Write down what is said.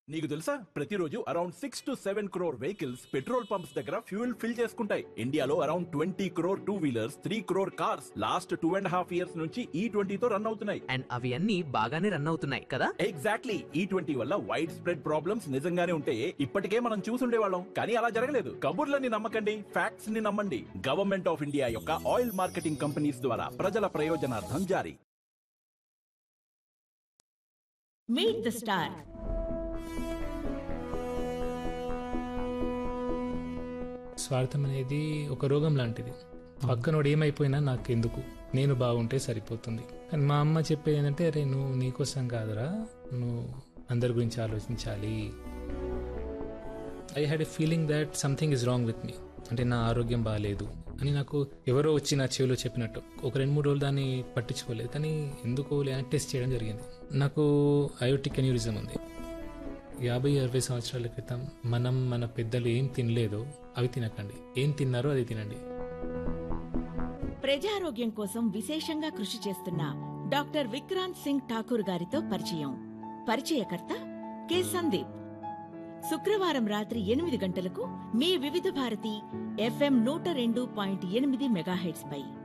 నీకు తెలుసా ప్రతిరోజు around six to seven crore vehicles petrol pumps దగ్గర ఫ్యూయల్ ఫిల్ చేసుకుంటాయి ఇండియాలో around twenty crore two wheelers three crore cars last two and half years నుంచి ఈ ట్వంటీతో రన్ అవుతున్నాయి అండ్ అవి అన్ని బాగానే రన్ అవుతున్నాయి కదా ఎగ్జాక్ట్లీ ఈ ట్వంటీ వల్ల వైడ్ స్ప్రెడ్ ప్రాబ్లమ్స్ నిజంగానే ఉంటే ఇప్పటికే మనం చూసుండేవాళ్ళం కానీ అలా జరగలేదు కబుర్లని నమ్మకండి ఫ్యాక్ట్స్ ని నమ్మండి గవర్నమెంట్ ఆఫ్ ఇండియా యొక్క ఆయిల్ మార్కెటింగ్ కంపెనీస్ ద్వారా ప్రజల ప్రయోజనార్థం జారీ మీట్ ద స్టార్ స్వార్థం అనేది ఒక రోగం లాంటిది పక్కనోడు ఏమైపోయినా నాకు ఎందుకు నేను బాగుంటే సరిపోతుంది కానీ మా అమ్మ చెప్పేది ఏంటంటే అరే నువ్వు నీకోసం కాదురా నువ్వు అందరి గురించి ఆలోచించాలి I had a feeling that something is wrong with me అంటే నా ఆరోగ్యం బాగాలేదు అని నాకు ఎవరో వచ్చి నా చెవిలో చెప్పినట్టు ఒక రెండు మూడు రోజులు దాన్ని పట్టించుకోలేదు కానీ ఎందుకు లేని టెస్ట్ చేయడం జరిగింది నాకు అయోటిక్ అన్యూరిజం ఉంది యాభై అరవై సంవత్సరాల క్రితం మనం మన పెద్దలు ఏం తినలేదో అవి తినకండి ఏం తిన్నారో అది తినండి ప్రజారోగ్యం కోసం విశేషంగా కృషి చేస్తున్న డాక్టర్ విక్రాంత్ సింగ్ ఠాకూర్ గారితో పరిచయం పరిచయకర్త కె సందీప్ శుక్రవారం రాత్రి ఎనిమిది గంటలకు మీ వివిధ భారతి ఎఫ్ఎం నూట రెండు పాయింట్ ఎనిమిది మెగాహెట్స్ పై